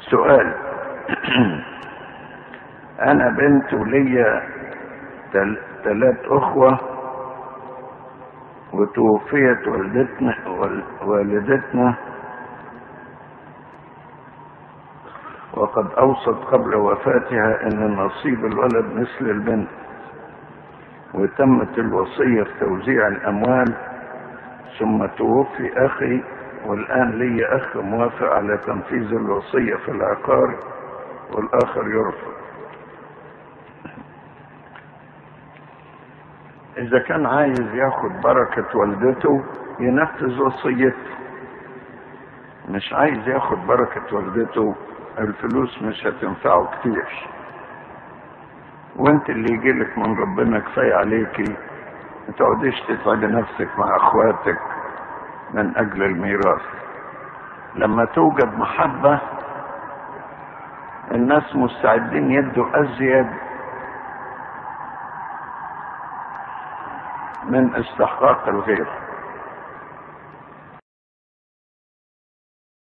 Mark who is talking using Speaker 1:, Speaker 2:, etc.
Speaker 1: سؤال انا بنت وليا تل... ثلاث اخوة وتوفيت والدتنا وال... والدتنا وقد اوصت قبل وفاتها ان نصيب الولد مثل البنت وتمت الوصية في توزيع الاموال ثم توفي اخي والان لي اخ موافق على تنفيذ الوصية في العقار والاخر يرفض اذا كان عايز ياخد بركة والدته ينفذ وصيته مش عايز ياخد بركة والدته الفلوس مش هتنفعه كتير وانت اللي يجيلك من ربنا كفاية عليكي ما تقعديش تتعبي نفسك مع اخواتك من اجل الميراث لما توجد محبة الناس مستعدين يدوا ازيد من استحقاق الغير